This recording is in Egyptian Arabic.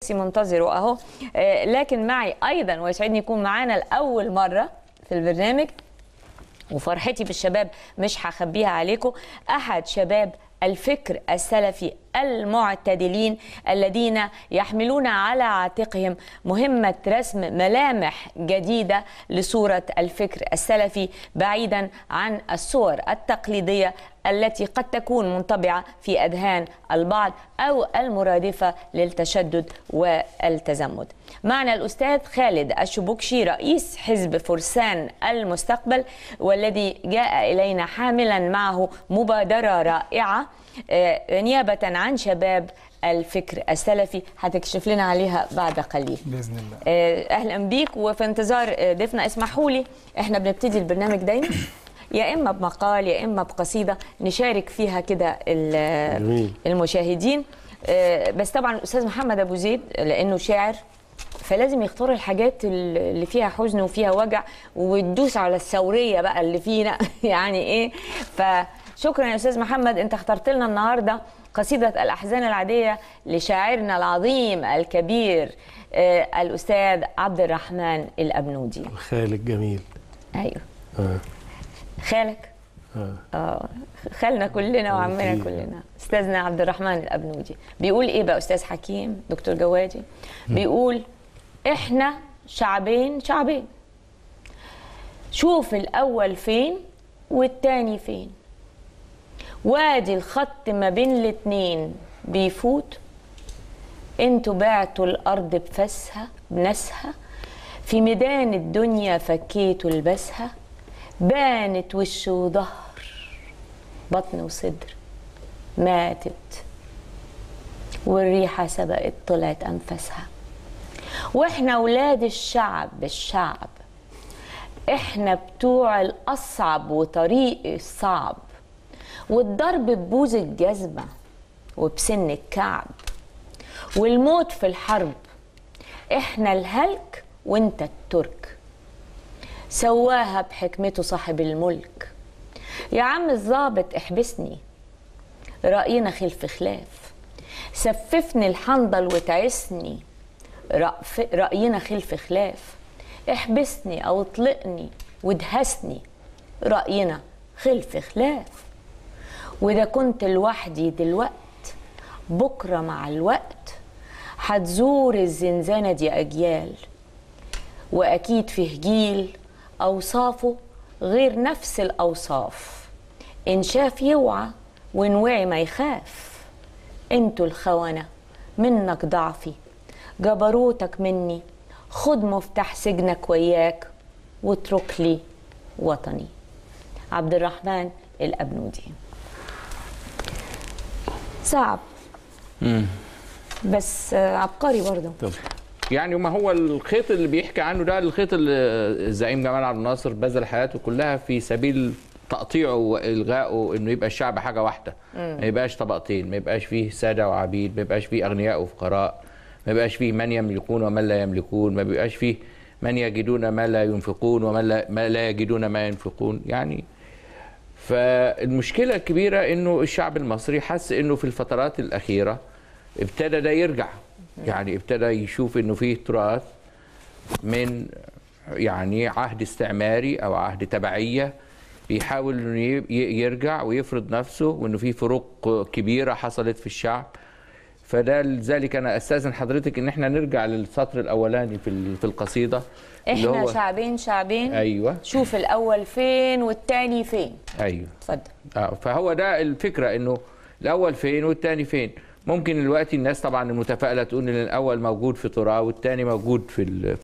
منتظره اهو آه، لكن معي ايضا ويسعدني يكون معانا لاول مره في البرنامج وفرحتي بالشباب مش هخبيها عليكم احد شباب الفكر السلفي المعتدلين الذين يحملون على عاتقهم مهمة رسم ملامح جديدة لصورة الفكر السلفي بعيدا عن الصور التقليدية التي قد تكون منطبعة في أذهان البعض أو المرادفة للتشدد والتزمت معنا الأستاذ خالد الشبوكشي رئيس حزب فرسان المستقبل والذي جاء إلينا حاملا معه مبادرة رائعة آه، نيابة عن شباب الفكر السلفي هتكشف لنا عليها بعد قليل باذن الله آه، اهلا بيك وفي انتظار آه، ضيفنا اسمحوا لي احنا بنبتدي البرنامج دايما يا اما بمقال يا اما بقصيده نشارك فيها كده ال- جميل. المشاهدين آه، بس طبعا الاستاذ محمد ابو زيد لانه شاعر فلازم يختار الحاجات اللي فيها حزن وفيها وجع وتدوس على الثوريه بقى اللي فينا يعني ايه فشكرا يا استاذ محمد انت اخترت لنا النهارده قصيده الاحزان العاديه لشاعرنا العظيم الكبير آه، الاستاذ عبد الرحمن الابنودي خالد جميل ايوه آه. خالك آه. اه خالنا كلنا وعمنا أكيد. كلنا استاذنا عبد الرحمن الابنودي بيقول ايه بقى استاذ حكيم دكتور جوادي بيقول احنا شعبين شعبين شوف الاول فين والتاني فين وادي الخط ما بين الاتنين بيفوت انتوا بعتوا الارض بفسها بناسها في ميدان الدنيا فكيتوا لباسها بانت وش وظهر بطن وصدر ماتت والريحة سبقت طلعت أنفاسها واحنا ولاد الشعب الشعب احنا بتوع الأصعب وطريق الصعب والضرب ببوز الجزمة وبسن الكعب والموت في الحرب احنا الهلك وانت الترك سواها بحكمته صاحب الملك يا عم الظابط احبسني رأينا خلف خلاف سففني الحنظل وتعسني رأف- رأينا خلف خلاف احبسني او اطلقني وادهسني رأينا خلف خلاف وإذا كنت لوحدي دلوقت بكرة مع الوقت هتزور الزنزانة دي أجيال وأكيد فيه جيل أوصافه غير نفس الأوصاف إن شاف يوعى وإن وعي ما يخاف انتوا الخونة منك ضعفي جبروتك مني خد مفتاح سجنك وياك واترك لي وطني عبد الرحمن الأبنودي صعب بس آه، عبقري برضه طب يعني ما هو الخيط اللي بيحكي عنه ده الخيط اللي الزعيم جمال عبد الناصر بذل حياته كلها في سبيل تقطيعه والغائه انه يبقى الشعب حاجه واحده ما يبقاش طبقتين ما يبقاش فيه ساده وعبيد ما يبقاش فيه اغنياء وفقراء ما يبقاش فيه من يملكون ومن لا يملكون ما بيبقاش فيه من يجدون ما لا ينفقون ومن لا, ما لا يجدون ما ينفقون يعني فالمشكله الكبيره انه الشعب المصري حس انه في الفترات الاخيره ابتدى ده يرجع يعني ابتدى يشوف انه فيه تراث من يعني عهد استعماري او عهد تبعيه بيحاول انه ي- ي- يرجع ويفرض نفسه وانه في فروق كبيره حصلت في الشعب فده لذلك انا استاذن حضرتك ان احنا نرجع للسطر الاولاني في ال- في القصيده اللي احنا هو شعبين شعبين ايوه شوف الاول فين والتاني فين ايوه اتفضل اه فهو ده الفكره انه الاول فين والتاني فين ممكن دلوقتي الناس طبعا المتفائله تقول ان الاول موجود في تراه والتاني موجود في ال-